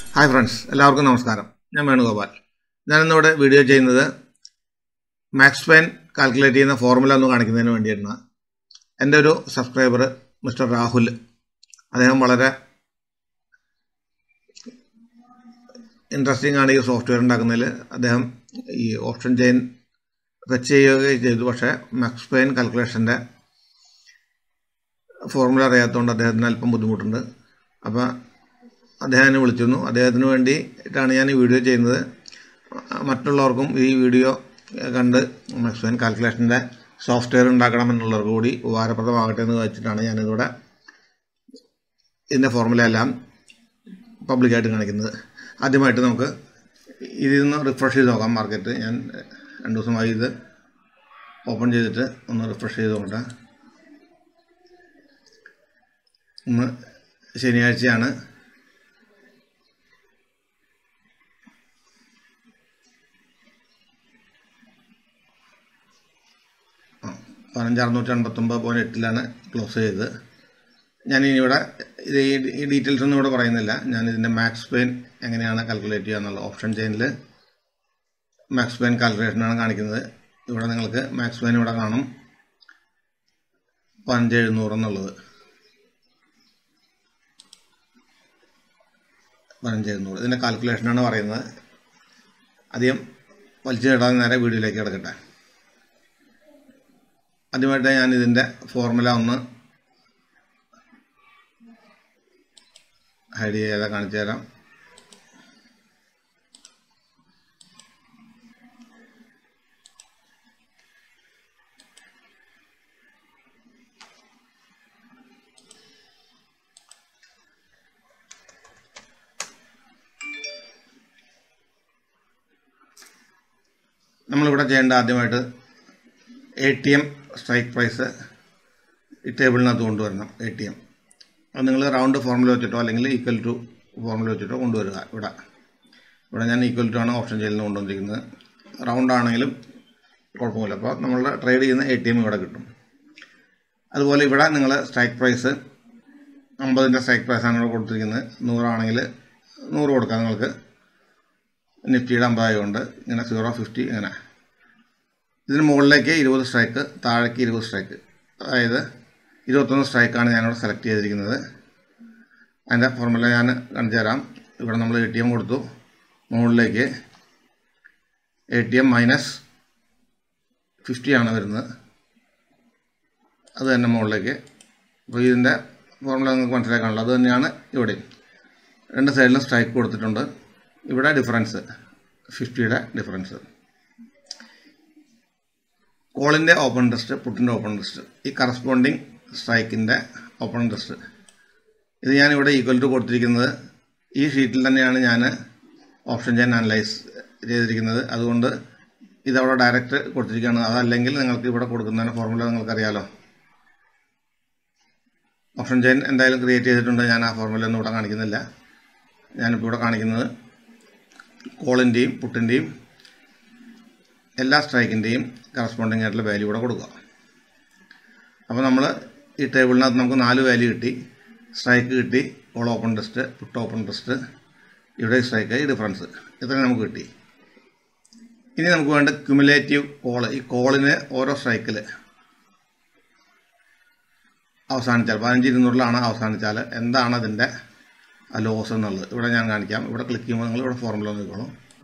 hi friends എല്ലാവർക്കും നമസ്കാരം ഞാൻ വേണുഗോപാൽ ഞാനിന്നിവിടെ വീഡിയോ ചെയ്യുന്നത് മാക്സ് പെയിൻ കാൽക്കുലേറ്റ് ചെയ്യുന്ന ഫോർമുല ഒന്ന് കാണിക്കുന്നതിന് വേണ്ടിയാണ് എൻ്റെ ഒരു സബ്സ്ക്രൈബർ മിസ്റ്റർ രാഹുൽ അദ്ദേഹം വളരെ ഇൻട്രസ്റ്റിംഗ് ആണ് ഈ സോഫ്റ്റ്വെയർ ഉണ്ടാക്കുന്നതിൽ അദ്ദേഹം ഈ ഓപ്ഷൻ ചെയിൻ ഫെച്ച് ചെയ്യുകയും ചെയ്തു പക്ഷേ മാക്സ് പെയിൻ കാൽക്കുലേഷൻ്റെ ഫോർമുല അറിയാത്തതുകൊണ്ട് അദ്ദേഹത്തിന് അല്പം ബുദ്ധിമുട്ടുണ്ട് അപ്പോൾ അദ്ദേഹം എന്നെ വിളിച്ചിരുന്നു അദ്ദേഹത്തിന് വേണ്ടിയിട്ടാണ് ഞാൻ ഈ വീഡിയോ ചെയ്യുന്നത് മറ്റുള്ളവർക്കും ഈ വീഡിയോ കണ്ട് മാക്സ്വൻ കാൽക്കുലേഷൻ്റെ സോഫ്റ്റ്വെയർ ഉണ്ടാക്കണമെന്നുള്ളവർക്ക് കൂടി ഉപകാരപ്രദമാകട്ടെ എന്ന് വെച്ചിട്ടാണ് ഞാനിതിവിടെ ഇതിൻ്റെ ഫോർമുല എല്ലാം പബ്ലിക്കായിട്ട് കാണിക്കുന്നത് ആദ്യമായിട്ട് നമുക്ക് ഇതിൽ നിന്ന് റിഫ്രഷ് ചെയ്ത് നോക്കാം മാർക്കറ്റ് ഞാൻ രണ്ട് ദിവസമായി ഇത് ഓപ്പൺ ചെയ്തിട്ട് ഒന്ന് റിഫ്രഷ് ചെയ്ത് നോക്കട്ടെ ഇന്ന് ശനിയാഴ്ചയാണ് പതിനഞ്ച് അറുന്നൂറ്റി അൻപത്തൊമ്പത് പോയിൻറ്റ് എട്ടിലാണ് ക്ലോസ് ചെയ്തത് ഞാൻ ഇനി ഇവിടെ ഇത് ഈ- ഈ ഡീറ്റെയിൽസ് ഒന്നും ഇവിടെ പറയുന്നില്ല ഞാൻ ഇതിൻ്റെ മാക്സ് പെയിൻ എങ്ങനെയാണ് കാൽക്കുലേറ്റ് ചെയ്യുക എന്നുള്ള ഓപ്ഷൻ ചെയിനിൽ മാക്സ് പെയിൻ കാൽക്കുലേഷനാണ് കാണിക്കുന്നത് ഇവിടെ നിങ്ങൾക്ക് മാക്സ് പെയിൻ ഇവിടെ കാണും പതിനഞ്ച് എഴുന്നൂറ് എന്നുള്ളത് പതിനഞ്ച് എഴുന്നൂറ് ഇതിൻ്റെ കാൽക്കുലേഷനാണ് പറയുന്നത് അധികം വലിച്ചു കേട്ടാൽ നേരെ വീഡിയോയിലേക്ക് കിടക്കട്ടെ ആദ്യമായിട്ട് ഞാൻ ഇതിൻ്റെ ഫോർമുല ഒന്ന് ഹൈഡ് ചെയ്താൽ കാണിച്ചു തരാം നമ്മളിവിടെ ചെയ്യേണ്ട ആദ്യമായിട്ട് A T M strike price ഈ ടേബിളിനകത്ത് കൊണ്ടുവരണം എ ടി എം അത് നിങ്ങൾ റൗണ്ട് ഫോർമുല വെച്ചിട്ടോ അല്ലെങ്കിൽ ഈക്വൽ ടു ഫോർമുല വെച്ചിട്ടോ കൊണ്ടുവരിക ഇവിടെ ഇവിടെ ഞാൻ ഈക്വൽ ടു ആണ് ഓപ്ഷൻ ചെയ്യുന്നത് കൊണ്ടുവന്നിരിക്കുന്നത് റൗണ്ട് ആണെങ്കിലും കുഴപ്പമില്ല അപ്പോൾ നമ്മളുടെ ട്രേഡ് ചെയ്യുന്ന എ ടി എം ഇവിടെ കിട്ടും അതുപോലെ ഇവിടെ നിങ്ങൾ സ്ട്രൈക്ക് പ്രൈസ് അമ്പതിൻ്റെ സ്ട്രൈക്ക് പ്രൈസാണ് ഇവിടെ കൊടുത്തിരിക്കുന്നത് നൂറാണെങ്കിൽ നൂറ് കൊടുക്കാം നിങ്ങൾക്ക് നിഫ്റ്റിയുടെ അമ്പതായതുകൊണ്ട് ഇങ്ങനെ സീറോ ഫിഫ്റ്റി ഇങ്ങനെ ഇതിന് മുകളിലേക്ക് ഇരുപത് സ്ട്രൈക്ക് താഴേക്ക് ഇരുപത് സ്ട്രൈക്ക് അതായത് ഇരുപത്തൊന്ന് സ്ട്രൈക്കാണ് ഞാനിവിടെ സെലക്ട് ചെയ്തിരിക്കുന്നത് അതിൻ്റെ ഫോർമുല ഞാൻ കാണിച്ചു തരാം ഇവിടെ നമ്മൾ എ ടി എം കൊടുത്തു മുകളിലേക്ക് A T M minus fifty ആണ് വരുന്നത് അത് തന്നെ മുകളിലേക്ക് അപ്പോൾ ഇതിൻ്റെ ഫോർമുല നിങ്ങൾക്ക് മനസ്സിലാക്കാനുള്ളത് അത് തന്നെയാണ് ഇവിടെ രണ്ട് സൈഡിലും സ്ട്രൈക്ക് കൊടുത്തിട്ടുണ്ട് ഇവിടെ ഡിഫറൻസ് ഫിഫ്റ്റിയുടെ ഡിഫറൻസ് കോളിൻ്റെ ഓപ്പൺ ടെസ്റ്റ് പുട്ടിൻ്റെ ഓപ്പൺ ടെസ്റ്റ് ഈ കറസ്പോണ്ടിങ് സ്ട്രൈക്കിൻ്റെ ഓപ്പൺ ടെസ്റ്റ് ഇത് ഞാനിവിടെ ഈക്വൽ ടു കൊടുത്തിരിക്കുന്നത് ഈ ഷീറ്റിൽ തന്നെയാണ് ഞാൻ ഓപ്ഷൻ ചെയിൻ അനലൈസ് ചെയ്തിരിക്കുന്നത് അതുകൊണ്ട് ഇതവിടെ ഡയറക്റ്റ് കൊടുത്തിരിക്കുകയാണ് അതല്ലെങ്കിൽ നിങ്ങൾക്ക് ഇവിടെ കൊടുക്കുന്നതിന് ഫോർമുല നിങ്ങൾക്കറിയാലോ ഓപ്ഷൻ ചെയിൻ എന്തായാലും ക്രിയേറ്റ് ചെയ്തിട്ടുണ്ട് ഞാൻ ആ ഫോർമുല ഒന്നും ഇവിടെ കാണിക്കുന്നില്ല ഞാനിപ്പോൾ ഇവിടെ കാണിക്കുന്നത് കോളിൻ്റെയും പുട്ടിൻ്റെയും എല്ലാ സ്ട്രൈക്കിൻ്റെയും കറസ്പോണ്ടിങ് ആയിട്ടുള്ള വാല്യൂ ഇവിടെ കൊടുക്കുക അപ്പോൾ നമ്മൾ ഈ ടേബിളിനകത്ത് നമുക്ക് നാല് വാല്യൂ കിട്ടി സ്ട്രൈക്ക് കിട്ടി call open interest put open interest ഇവിടെ സ്ട്രൈക്ക് ഈ ഡിഫറൻസ് ഇത്രയും നമുക്ക് കിട്ടി ഇനി നമുക്ക് വേണ്ട ക്യുമുലേറ്റീവ് കോൾ ഈ കോളിന് ഓരോ സ്ട്രൈക്കിൽ അവസാനിച്ചാൽ പതിനഞ്ച് ഇരുന്നൂറിലാണ് അവസാനിച്ചാൽ എന്താണ് അതിൻ്റെ ലോസ് എന്നുള്ളത് ഇവിടെ ഞാൻ കാണിക്കാം ഇവിടെ ക്ലിക്ക് ചെയ്യുമ്പോൾ നിങ്ങൾ ഇവിടെ ഫോർമുല നോക്കിക്കോളൂ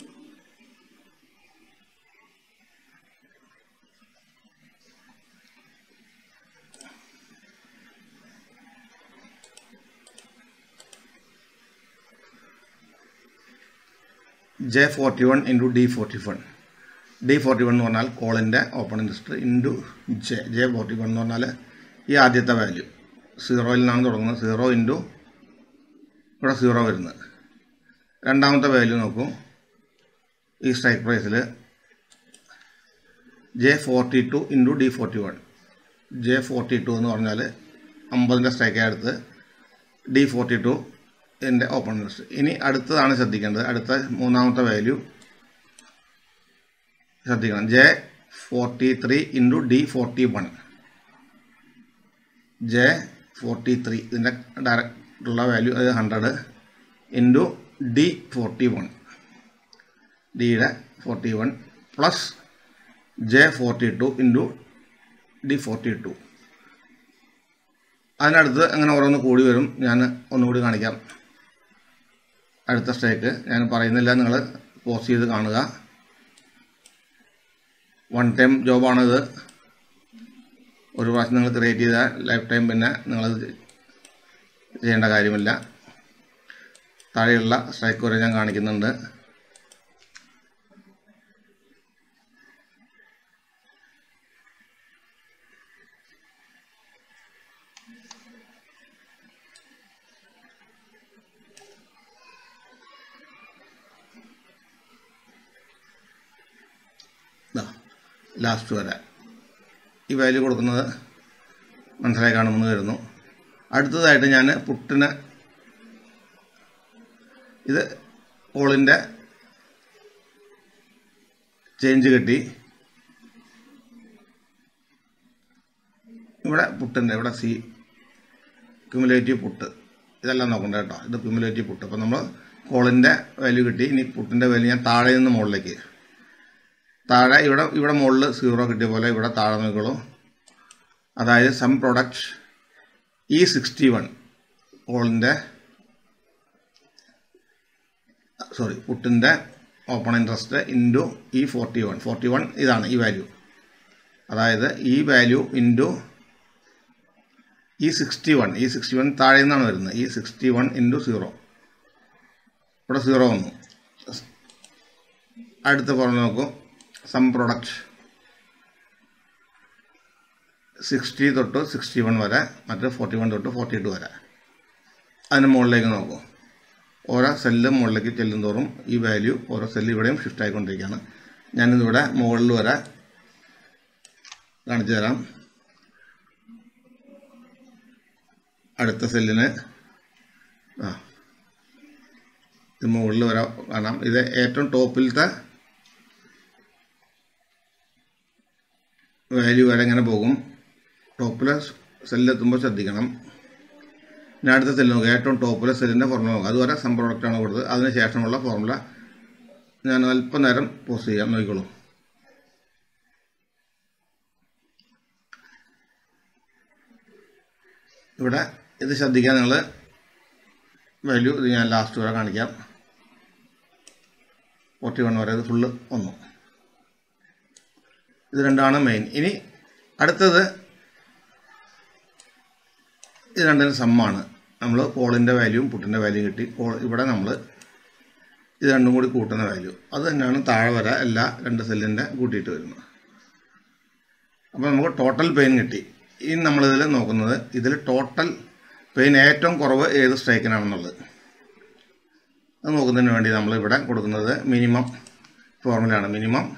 J forty one into D forty one D forty one എന്ന് പറഞ്ഞാൽ കോളിൻ്റെ opening interest into J J forty one എന്ന് പറഞ്ഞാൽ ഈ ആദ്യത്തെ വാല്യൂ സീറോയിൽ നിന്നാണ് തുടങ്ങുന്നത് സീറോ ഇൻറ്റു ഇവിടെ സീറോ വരുന്നത് രണ്ടാമത്തെ വാല്യൂ നോക്കൂ ഈ സ്ട്രൈക്ക് പ്രൈസിൽ J forty two into D forty one J forty two എന്ന് പറഞ്ഞാൽ അമ്പതിൻ്റെ സ്ട്രൈക്കായി എടുത്ത് ഡി ഫോർട്ടി ടു എൻ്റെ ഓപ്പൺ ലിസ്റ്റ് ഇനി അടുത്തതാണ് ശ്രദ്ധിക്കേണ്ടത് അടുത്ത മൂന്നാമത്തെ വാല്യൂ ശ്രദ്ധിക്കണം J forty three into D forty one J forty three ഇതിൻ്റെ ഡയറക്റ്റുള്ള വാല്യൂ അത് hundred into D forty one ഡിയുടെ forty one plus J forty two into D forty two അതിനടുത്ത് അങ്ങനെ ഓരോന്ന് കൂടി വരും ഞാൻ ഒന്നുകൂടി കാണിക്കാം അടുത്ത സ്റ്റേക്ക് ഞാൻ പറയുന്നില്ല നിങ്ങൾ പോസ്റ്റ് ചെയ്ത് കാണുക വൺ ടൈം ജോബാണിത് ഒരു പ്രാവശ്യം നിങ്ങൾ ക്രിയേറ്റ് ചെയ്ത ലൈഫ് ടൈം പിന്നെ നിങ്ങളത് ചെയ്യേണ്ട കാര്യമില്ല താഴെയുള്ള സ്ട്രൈക്ക് വരെ ഞാൻ കാണിക്കുന്നുണ്ട് ലാസ്റ്റ് വരെ ഈ വാല്യൂ കൊടുക്കുന്നത് മനസ്സിലായി കാണുമെന്ന് വരുന്നു അടുത്തതായിട്ട് ഞാൻ പുട്ടിന് ഇത് കോളിൻ്റെ ചേഞ്ച് കിട്ടി ഇവിടെ പുട്ടിൻ്റെ ഇവിടെ സി ക്യുമുലേറ്റീവ് പുട്ട് ഇതെല്ലാം നോക്കണ്ട കേട്ടോ ഇത് ക്യുമുലേറ്റീവ് പുട്ട് അപ്പോൾ നമ്മൾ കോളിൻ്റെ വാല്യൂ കിട്ടി ഇനി പുട്ടിൻ്റെ വാല്യൂ ഞാൻ താഴെ നിന്ന് മുകളിലേക്ക് താഴെ ഇവിടെ ഇവിടെ മുകളിൽ സീറോ കിട്ടിയ പോലെ ഇവിടെ താഴെ നോക്കുള്ളൂ അതായത് sum product E sixty one കോളിൻ്റെ സോറി പുട്ടിൻ്റെ open interest into E forty one forty one ഇതാണ് ഈ വാല്യൂ അതായത് ഈ വാല്യൂ ഇൻറ്റു ഈ സിക്സ്റ്റി വൺ ഈ സിക്സ്റ്റി വൺ താഴെ നിന്നാണ് വരുന്നത് ഈ സിക്സ്റ്റി വൺ ഇൻറ്റു സീറോ ഇവിടെ സീറോ വന്നു അടുത്ത് പറഞ്ഞു നോക്കൂ സം പ്രൊഡക്റ്റ് സിക്സ്റ്റി തൊട്ട് സിക്സ്റ്റി വൺ വരെ മറ്റേ ഫോർട്ടി വൺ തൊട്ട് ഫോർട്ടി ടു വരെ അതിന് മുകളിലേക്ക് നോക്കൂ ഓരോ സെല്ലും മുകളിലേക്ക് ചെല്ലും തോറും ഈ വാല്യൂ ഓരോ സെല്ല് ഇവിടെയും ഷിഫ്റ്റ് ആയിക്കൊണ്ടിരിക്കുകയാണ് ഞാനിതിവിടെ മുകളിൽ വരെ കാണിച്ചു തരാം അടുത്ത സെല്ലിന് ആ ഇത് മുകളിൽ വരെ കാണാം ഇത് ഏറ്റവും ടോപ്പിലത്തെ വാല്യൂ വരെ ഇങ്ങനെ പോകും ടോപ്പിലെ സെല്ലെത്തുമ്പോൾ ശ്രദ്ധിക്കണം ഇനി അടുത്ത സെല്ല് നോക്കുക ഏറ്റവും ടോപ്പിലെ സെല്ലിൻ്റെ ഫോർമുല നോക്കുക അതുവരെ സം പ്രോഡക്റ്റാണ് കൊടുത്തത് അതിന് ശേഷമുള്ള ഫോർമുല ഞാൻ അല്പം നേരം പോസ്റ്റ് ചെയ്യാം നോക്കിക്കോളൂ ഇവിടെ ഇത് ശ്രദ്ധിക്കാൻ നിങ്ങൾ വാല്യൂ ഇത് ഞാൻ ലാസ്റ്റ് വരെ കാണിക്കാം ഫോർട്ടി വൺ വരെ ഇത് ഫുള്ള് വന്നു ഇത് രണ്ടാണ് മെയിൻ ഇനി അടുത്തത് ഇത് രണ്ടിനും സമ്മാണ് നമ്മൾ കോളിൻ്റെ വാല്യൂവും പുട്ടിൻ്റെ വാല്യൂ കിട്ടി കോൾ ഇവിടെ നമ്മൾ ഇത് രണ്ടും കൂടി കൂട്ടുന്ന വാല്യൂ അത് തന്നെയാണ് താഴെ വര എല്ലാ രണ്ട് സെല്ലിൻ്റെ കൂട്ടിയിട്ട് വരുന്നത് അപ്പോൾ നമുക്ക് ടോട്ടൽ പെയിൻ കിട്ടി ഇനി നമ്മളിതിൽ നോക്കുന്നത് ഇതിൽ ടോട്ടൽ പെയിൻ ഏറ്റവും കുറവ് ഏത് സ്ട്രൈക്കിനാണെന്നുള്ളത് അത് നോക്കുന്നതിന് വേണ്ടി നമ്മൾ ഇവിടെ കൊടുക്കുന്നത് മിനിമം ഫോർമുലയാണ് മിനിമം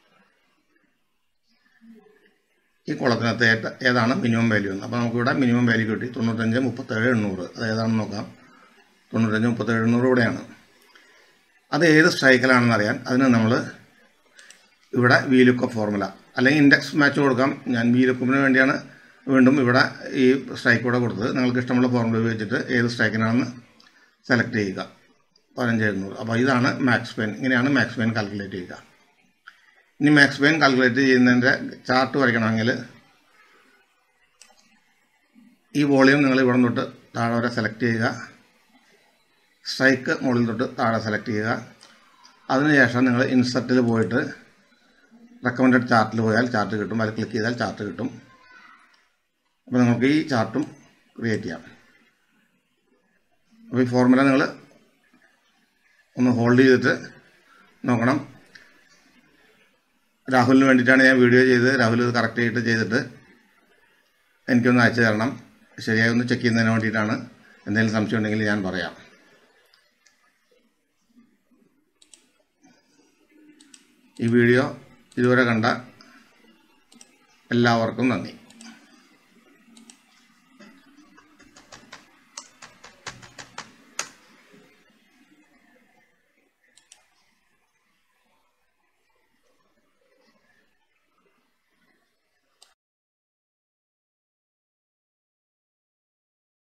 ഈ കുളത്തിനകത്ത് ഏത ഏതാണ് മിനിമം വാല്യൂ എന്ന് അപ്പോൾ നമുക്കിവിടെ മിനിമം വാല്യൂ കിട്ടി തൊണ്ണൂറ്റഞ്ച് മുപ്പത്തേഴ് എണ്ണൂറ് അത് ഏതാണെന്ന് നോക്കാം തൊണ്ണൂറ്റഞ്ച് മുപ്പത്തേഴ് എണ്ണൂറ് ഇവിടെയാണ് അത് ഏത് സ്ട്രൈക്കിലാണെന്ന് അറിയാൻ അതിന് നമ്മൾ ഇവിടെ വി ലുക്കപ്പ് ഫോർമുല അല്ലെങ്കിൽ ഇൻഡെക്സ് മാച്ച് കൊടുക്കാം ഞാൻ വി ലുക്കപ്പിന് വേണ്ടിയാണ് വീണ്ടും ഇവിടെ ഈ സ്ട്രൈക്ക് ഇവിടെ കൊടുത്തത് നിങ്ങൾക്ക് ഇഷ്ടമുള്ള ഫോർമുല ഉപയോഗിച്ചിട്ട് ഏത് സ്ട്രൈക്കിനാണെന്ന് സെലക്ട് ചെയ്യുക പതിനഞ്ച് എഴുന്നൂറ് അപ്പോൾ ഇതാണ് മാക്സ് പെയിൻ ഇങ്ങനെയാണ് മാക്സ് പെയിൻ കാൽക്കുലേറ്റ് ചെയ്യുക ഇനി മാക്സ് പെയിൻ കാൽക്കുലേറ്റ് ചെയ്യുന്നതിൻ്റെ ചാർട്ട് വരയ്ക്കണമെങ്കിൽ ഈ വോളിയം നിങ്ങൾ ഇവിടെ തൊട്ട് താഴെ വരെ സെലക്ട് ചെയ്യുക സ്ട്രൈക്ക് മുകളിൽ തൊട്ട് താഴെ സെലക്ട് ചെയ്യുക അതിനുശേഷം നിങ്ങൾ ഇൻസർട്ടിൽ പോയിട്ട് റെക്കമെൻഡഡ് ചാർട്ടിൽ പോയാൽ ചാർട്ട് കിട്ടും അതിൽ ക്ലിക്ക് ചെയ്താൽ ചാർട്ട് കിട്ടും അപ്പോൾ നിങ്ങൾക്ക് ഈ ചാർട്ടും ക്രിയേറ്റ് ചെയ്യാം അപ്പോൾ ഈ ഫോർമുല നിങ്ങൾ ഒന്ന് ഹോൾഡ് ചെയ്തിട്ട് നോക്കണം രാഹുലിന് വേണ്ടിയിട്ടാണ് ഞാൻ വീഡിയോ ചെയ്തത് രാഹുൽ ഇത് കറക്റ്റ് ചെയ്തിട്ട് ചെയ്തിട്ട് എനിക്കൊന്ന് അയച്ചു തരണം ശരിയായി ഒന്ന് ചെക്ക് ചെയ്യുന്നതിന് വേണ്ടിയിട്ടാണ് എന്തെങ്കിലും സംശയം ഉണ്ടെങ്കിൽ ഞാൻ പറയാം ഈ വീഡിയോ ഇതുവരെ കണ്ട എല്ലാവർക്കും നന്ദി